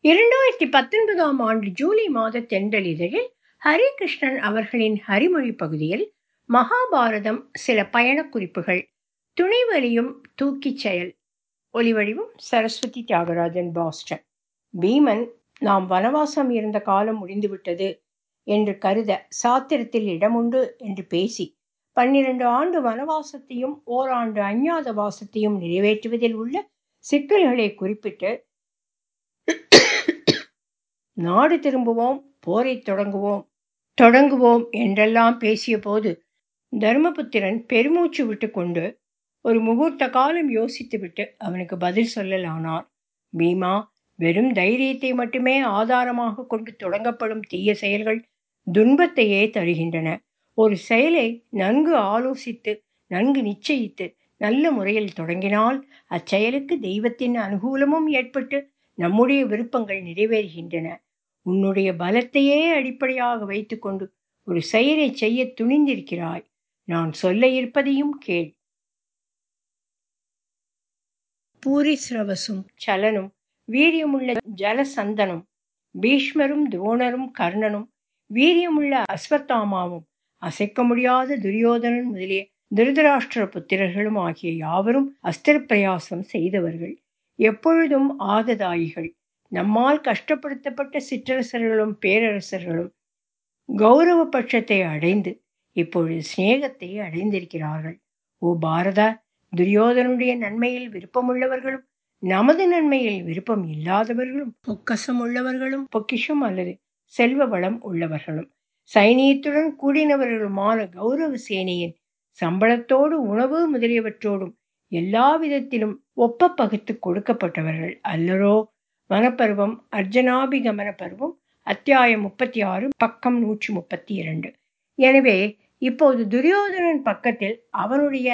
இரண்டாயிரத்தி பத்தொன்பதாம் ஆண்டு ஜூலை மாத தென்றலிதழில் ஹரிகிருஷ்ணன் அவர்களின் ஹரிமொழி பகுதியில் மகாபாரதம் சில பயணக் குறிப்புகள் துணைவலியும் தூக்கிச் செயல் ஒலிவடிவம் சரஸ்வதி தியாகராஜன் பாஸ்டன் பீமன் நாம் வனவாசம் இருந்த காலம் முடிந்துவிட்டது என்று கருத சாத்திரத்தில் இடமுண்டு என்று பேசி பன்னிரண்டு ஆண்டு வனவாசத்தையும் ஓராண்டு அஞ்ஞாத வாசத்தையும் நிறைவேற்றுவதில் உள்ள சிக்கல்களை குறிப்பிட்டு நாடு திரும்புவோம் போரை தொடங்குவோம் தொடங்குவோம் என்றெல்லாம் பேசிய போது தர்மபுத்திரன் பெருமூச்சு விட்டு கொண்டு ஒரு முகூர்த்த காலம் யோசித்துவிட்டு அவனுக்கு பதில் சொல்லலானார் பீமா வெறும் தைரியத்தை மட்டுமே ஆதாரமாக கொண்டு தொடங்கப்படும் தீய செயல்கள் துன்பத்தையே தருகின்றன ஒரு செயலை நன்கு ஆலோசித்து நன்கு நிச்சயித்து நல்ல முறையில் தொடங்கினால் அச்செயலுக்கு தெய்வத்தின் அனுகூலமும் ஏற்பட்டு நம்முடைய விருப்பங்கள் நிறைவேறுகின்றன உன்னுடைய பலத்தையே அடிப்படையாக வைத்துக்கொண்டு ஒரு செயலை செய்ய துணிந்திருக்கிறாய் நான் சொல்ல இருப்பதையும் கேள் பூரிஸ்ரவசும் சலனும் வீரியமுள்ள ஜலசந்தனும் பீஷ்மரும் துரோணரும் கர்ணனும் வீரியமுள்ள அஸ்வத்தாமாவும் அசைக்க முடியாத துரியோதனன் முதலிய திருதராஷ்டிர புத்திரர்களும் ஆகிய யாவரும் அஸ்திர பிரயாசம் செய்தவர்கள் எப்பொழுதும் ஆததாயிகள் நம்மால் கஷ்டப்படுத்தப்பட்ட சிற்றரசர்களும் பேரரசர்களும் கௌரவ பட்சத்தை அடைந்து இப்பொழுது சிநேகத்தை அடைந்திருக்கிறார்கள் ஓ பாரதா துரியோதனுடைய நன்மையில் விருப்பமுள்ளவர்களும் நமது நன்மையில் விருப்பம் இல்லாதவர்களும் பொக்கசம் உள்ளவர்களும் பொக்கிஷம் அல்லது செல்வ வளம் உள்ளவர்களும் சைனியத்துடன் கூடினவர்களுமான கௌரவ சேனையின் சம்பளத்தோடு உணவு முதலியவற்றோடும் எல்லா விதத்திலும் ஒப்ப பகுத்து கொடுக்கப்பட்டவர்கள் அல்லரோ வனப்பருவம் அர்ஜனாபிகமன பருவம் அத்தியாயம் முப்பத்தி ஆறு பக்கம் நூற்றி முப்பத்தி இரண்டு எனவே இப்போது துரியோதனன் பக்கத்தில் அவனுடைய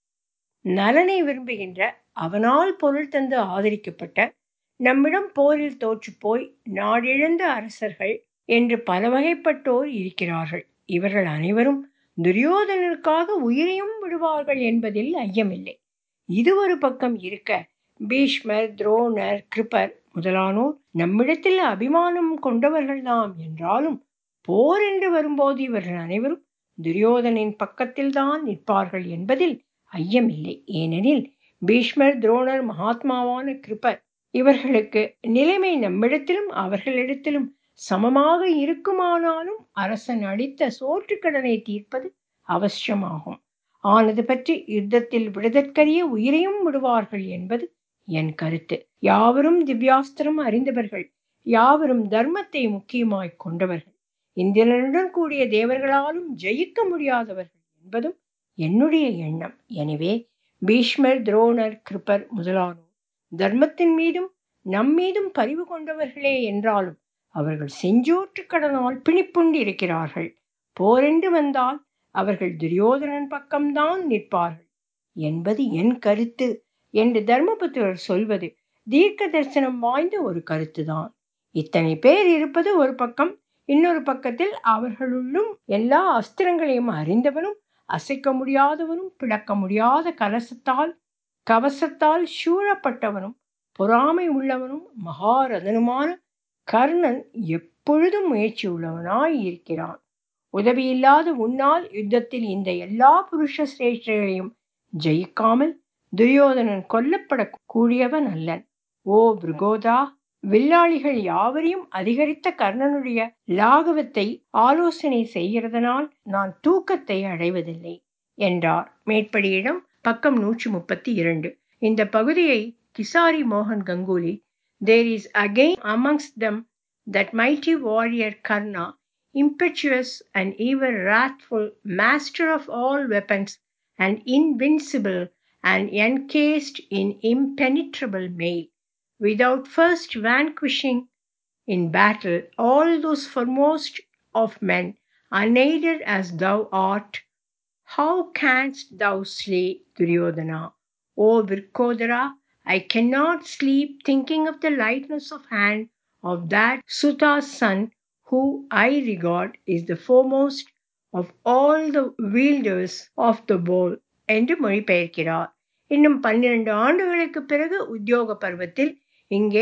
நலனை விரும்புகின்ற அவனால் பொருள் தந்து ஆதரிக்கப்பட்ட நம்மிடம் போரில் தோற்று போய் நாடிழந்த அரசர்கள் என்று பல வகைப்பட்டோர் இருக்கிறார்கள் இவர்கள் அனைவரும் துரியோதனருக்காக உயிரையும் விடுவார்கள் என்பதில் ஐயமில்லை இது ஒரு பக்கம் இருக்க பீஷ்மர் துரோணர் கிருப்பர் முதலானோர் நம்மிடத்தில் அபிமானம் கொண்டவர்கள்தாம் என்றாலும் போர் என்று வரும்போது இவர்கள் அனைவரும் துரியோதனின் பக்கத்தில்தான் நிற்பார்கள் என்பதில் ஐயமில்லை ஏனெனில் பீஷ்மர் துரோணர் மகாத்மாவான கிருப்பர் இவர்களுக்கு நிலைமை நம்மிடத்திலும் அவர்களிடத்திலும் சமமாக இருக்குமானாலும் அரசன் அளித்த சோற்றுக்கடனை தீர்ப்பது அவசியமாகும் ஆனது பற்றி யுத்தத்தில் விடுதற்கரிய உயிரையும் விடுவார்கள் என்பது என் கருத்து யாவரும் திவ்யாஸ்திரம் அறிந்தவர்கள் யாவரும் தர்மத்தை முக்கியமாய் கொண்டவர்கள் இந்திரனுடன் கூடிய தேவர்களாலும் ஜெயிக்க முடியாதவர்கள் என்பதும் என்னுடைய எண்ணம் எனவே பீஷ்மர் துரோணர் கிருப்பர் முதலானோர் தர்மத்தின் மீதும் நம்மீதும் பரிவு கொண்டவர்களே என்றாலும் அவர்கள் செஞ்சோற்று கடனால் பிணிப்புண்டு இருக்கிறார்கள் போரென்று வந்தால் அவர்கள் துரியோதனன் பக்கம்தான் நிற்பார்கள் என்பது என் கருத்து என்று தர்மபுத்திரர் சொல்வது தீர்க்க தரிசனம் வாய்ந்த ஒரு கருத்துதான் இத்தனை பேர் இருப்பது ஒரு பக்கம் இன்னொரு பக்கத்தில் அவர்களுள்ளும் எல்லா அஸ்திரங்களையும் அறிந்தவனும் அசைக்க முடியாதவனும் பிளக்க முடியாத கலசத்தால் கவசத்தால் சூழப்பட்டவனும் பொறாமை உள்ளவனும் மகாரதனுமான கர்ணன் எப்பொழுதும் முயற்சி உள்ளவனாய் இருக்கிறான் உதவியில்லாத உன்னால் யுத்தத்தில் இந்த எல்லா புருஷ சிரேஷ்டர்களையும் ஜெயிக்காமல் துரியோதனன் கொல்லப்பட கூடியவன் அல்லன் ஓ பிருகோதா வில்லாளிகள் யாவரையும் அதிகரித்த கர்ணனுடைய லாகவத்தை ஆலோசனை செய்கிறதனால் நான் தூக்கத்தை அடைவதில்லை என்றார் மேற்படியிடம் பக்கம் நூற்றி முப்பத்தி இரண்டு இந்த பகுதியை கிசாரி மோகன் Ganguli there is again amongst them that mighty warrior Karna impetuous and even wrathful, master of all weapons, and invincible, and encased in impenetrable mail, without first vanquishing in battle all those foremost of men, unaided as thou art, how canst thou slay Duryodhana? O Virkodara, I cannot sleep thinking of the lightness of hand of that Suta's son who I regard is the foremost of all the wielders of the bow என்று மொழிபெயர்க்கிறார் இன்னும் பன்னிரண்டு ஆண்டுகளுக்கு பிறகு உத்தியோக பருவத்தில் இங்கே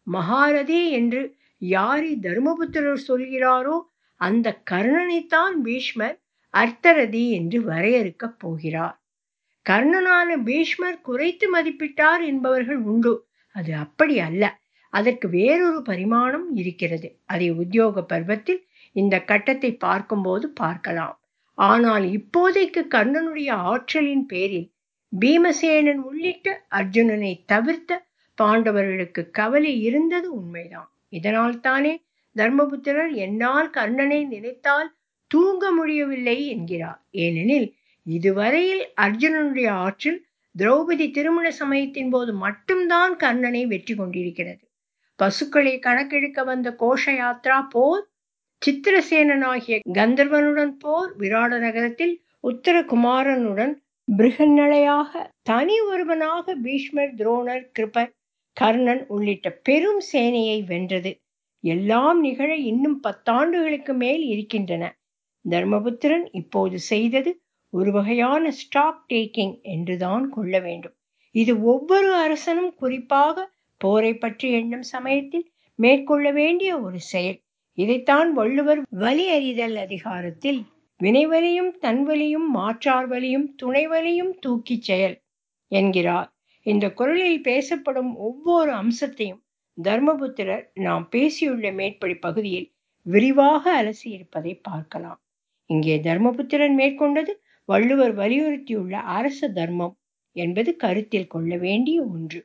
மகாரதி என்று யாரை தர்மபுத்திரர் சொல்கிறாரோ அந்த கர்ணனைத்தான் பீஷ்மர் அர்த்தரதி என்று வரையறுக்கப் போகிறார் கர்ணனான பீஷ்மர் குறைத்து மதிப்பிட்டார் என்பவர்கள் உண்டு அது அப்படி அல்ல அதற்கு வேறொரு பரிமாணம் இருக்கிறது அதை உத்தியோக பருவத்தில் இந்த கட்டத்தை பார்க்கும்போது பார்க்கலாம் ஆனால் இப்போதைக்கு கர்ணனுடைய ஆற்றலின் பேரில் பீமசேனன் உள்ளிட்ட அர்ஜுனனை தவிர்த்த பாண்டவர்களுக்கு கவலை இருந்தது உண்மைதான் இதனால் தானே தர்மபுத்திரர் என்னால் கர்ணனை நினைத்தால் தூங்க முடியவில்லை என்கிறார் ஏனெனில் இதுவரையில் அர்ஜுனனுடைய ஆற்றல் திரௌபதி திருமண சமயத்தின் போது மட்டும்தான் கர்ணனை வெற்றி கொண்டிருக்கிறது பசுக்களை கணக்கெடுக்க வந்த கோஷ யாத்ரா போர் சித்திரசேனனாகிய கந்தர்வனுடன் போர் விராட நகரத்தில் உத்தரகுமாரனுடன் பிருகநலையாக தனி ஒருவனாக பீஷ்மர் துரோணர் கிருபர் கர்ணன் உள்ளிட்ட பெரும் சேனையை வென்றது எல்லாம் நிகழ இன்னும் பத்தாண்டுகளுக்கு மேல் இருக்கின்றன தர்மபுத்திரன் இப்போது செய்தது ஒரு வகையான ஸ்டாக் டேக்கிங் என்றுதான் கொள்ள வேண்டும் இது ஒவ்வொரு அரசனும் குறிப்பாக போரை பற்றி எண்ணும் சமயத்தில் மேற்கொள்ள வேண்டிய ஒரு செயல் இதைத்தான் வள்ளுவர் வலி அறிதல் அதிகாரத்தில் வினைவலியும் தன்வலியும் மாற்றார்வலியும் துணைவலியும் தூக்கிச் செயல் என்கிறார் இந்த குரலில் பேசப்படும் ஒவ்வொரு அம்சத்தையும் தர்மபுத்திரர் நாம் பேசியுள்ள மேற்படி பகுதியில் விரிவாக அலசி இருப்பதை பார்க்கலாம் இங்கே தர்மபுத்திரன் மேற்கொண்டது வள்ளுவர் வலியுறுத்தியுள்ள அரச தர்மம் என்பது கருத்தில் கொள்ள வேண்டிய ஒன்று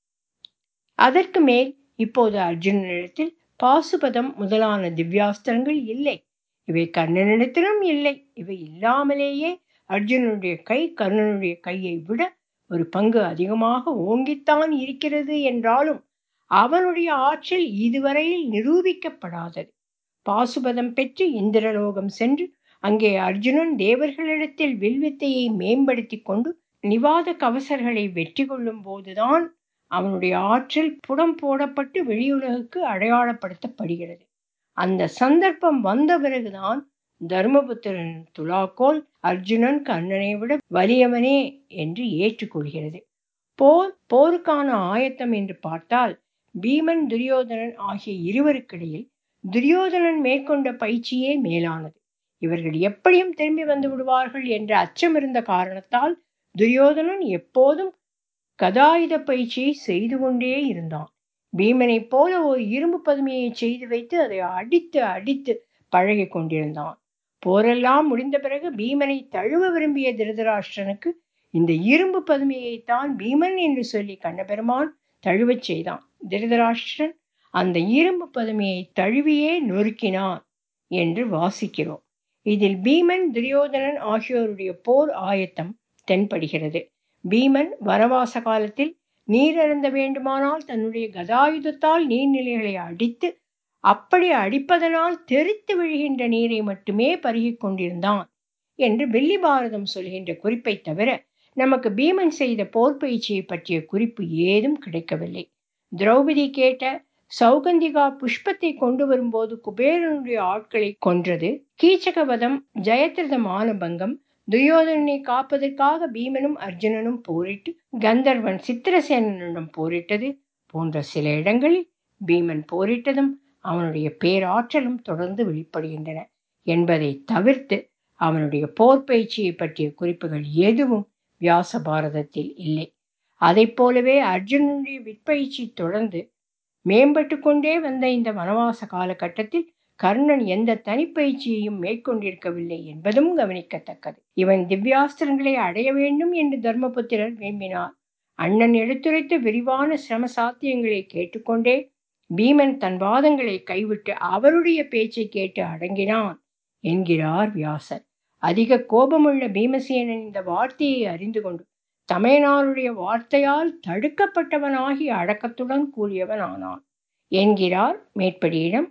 அதற்கு மேல் இப்போது அர்ஜுனனிடத்தில் பாசுபதம் முதலான திவ்யாஸ்திரங்கள் இல்லை இவை கர்ணனிடத்திலும் இல்லை இவை இல்லாமலேயே அர்ஜுனனுடைய கை கர்ணனுடைய கையை விட ஒரு பங்கு அதிகமாக ஓங்கித்தான் இருக்கிறது என்றாலும் அவனுடைய ஆற்றல் இதுவரையில் நிரூபிக்கப்படாதது பாசுபதம் பெற்று இந்திரலோகம் சென்று அங்கே அர்ஜுனன் தேவர்களிடத்தில் வில்வித்தையை மேம்படுத்தி கொண்டு நிவாத கவசர்களை வெற்றி கொள்ளும் போதுதான் அவனுடைய ஆற்றல் புடம் போடப்பட்டு வெளியுலகுக்கு அடையாளப்படுத்தப்படுகிறது அந்த சந்தர்ப்பம் வந்த பிறகுதான் தர்மபுத்திரன் துலாக்கோல் அர்ஜுனன் கர்ணனை விட வலியவனே என்று ஏற்றுக்கொள்கிறது போர் போருக்கான ஆயத்தம் என்று பார்த்தால் பீமன் துரியோதனன் ஆகிய இருவருக்கிடையில் துரியோதனன் மேற்கொண்ட பயிற்சியே மேலானது இவர்கள் எப்படியும் திரும்பி வந்து விடுவார்கள் என்ற அச்சம் இருந்த காரணத்தால் துரியோதனன் எப்போதும் கதாயுத பயிற்சியை செய்து கொண்டே இருந்தான் பீமனைப் போல ஒரு இரும்பு பதுமையை செய்து வைத்து அதை அடித்து அடித்து பழகி கொண்டிருந்தான் போரெல்லாம் முடிந்த பிறகு பீமனை தழுவ விரும்பிய திருதராஷ்டிரனுக்கு இந்த இரும்பு பதுமையைத்தான் பீமன் என்று சொல்லி கண்ணபெருமான் தழுவச் செய்தான் திருதராஷ்டிரன் அந்த இரும்பு பதுமையை தழுவியே நொறுக்கினான் என்று வாசிக்கிறோம் இதில் பீமன் துரியோதனன் ஆகியோருடைய போர் ஆயத்தம் தென்படுகிறது பீமன் வனவாச காலத்தில் நீர் அருந்த வேண்டுமானால் தன்னுடைய கதாயுதத்தால் நீர்நிலைகளை அடித்து அப்படி அடிப்பதனால் தெரித்து விழுகின்ற நீரை மட்டுமே பருகிக் கொண்டிருந்தான் என்று வெள்ளி பாரதம் சொல்கின்ற குறிப்பை தவிர நமக்கு பீமன் செய்த போர் பயிற்சியை பற்றிய குறிப்பு ஏதும் கிடைக்கவில்லை திரௌபதி கேட்ட சௌகந்திகா புஷ்பத்தை கொண்டு வரும்போது குபேரனுடைய ஆட்களை கொன்றது கீச்சகவதம் ஜெயத்ரத மானபங்கம் துரியோதனனை காப்பதற்காக பீமனும் அர்ஜுனனும் போரிட்டு கந்தர்வன் சித்திரசேனனிடம் போரிட்டது போன்ற சில இடங்களில் பீமன் போரிட்டதும் அவனுடைய பேராற்றலும் தொடர்ந்து வெளிப்படுகின்றன என்பதை தவிர்த்து அவனுடைய போர் பயிற்சியை பற்றிய குறிப்புகள் எதுவும் வியாச பாரதத்தில் இல்லை அதை போலவே அர்ஜுனனுடைய விற்பயிற்சி தொடர்ந்து மேம்பட்டு கொண்டே வந்த இந்த வனவாச காலகட்டத்தில் கர்ணன் எந்த தனிப்பயிற்சியையும் மேற்கொண்டிருக்கவில்லை என்பதும் கவனிக்கத்தக்கது இவன் திவ்யாஸ்திரங்களை அடைய வேண்டும் என்று தர்மபுத்திரர் விரும்பினார் அண்ணன் எடுத்துரைத்த விரிவான சிரம சாத்தியங்களை கேட்டுக்கொண்டே பீமன் தன் வாதங்களை கைவிட்டு அவருடைய பேச்சை கேட்டு அடங்கினான் என்கிறார் வியாசர் அதிக கோபமுள்ள பீமசேனன் இந்த வார்த்தையை அறிந்து கொண்டு தமையனாருடைய வார்த்தையால் தடுக்கப்பட்டவனாகி அடக்கத்துடன் கூறியவன் ஆனான் என்கிறார் மேற்படியிடம்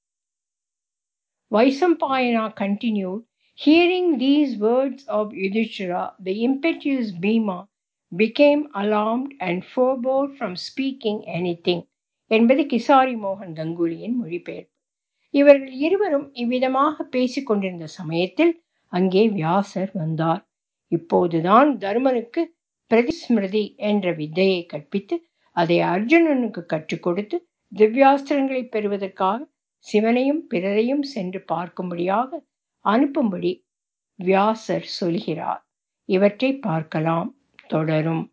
Vaisampayana continued, Hearing these words of Yudhishthira, the impetuous Bhima became alarmed and forbore from speaking anything. என்பது கிசாரி மோகன் கங்குலியின் மொழிபெயர்ப்பு இவர்கள் இருவரும் இவ்விதமாக பேசிக் கொண்டிருந்த சமயத்தில் அங்கே வியாசர் வந்தார் இப்போதுதான் தர்மனுக்கு பிரதிஸ்மிருதி என்ற வித்தையை கற்பித்து அதை அர்ஜுனனுக்கு கற்றுக் கொடுத்து திவ்யாஸ்திரங்களை பெறுவதற்காக சிவனையும் பிறரையும் சென்று பார்க்கும்படியாக அனுப்பும்படி வியாசர் சொல்கிறார் இவற்றை பார்க்கலாம் தொடரும்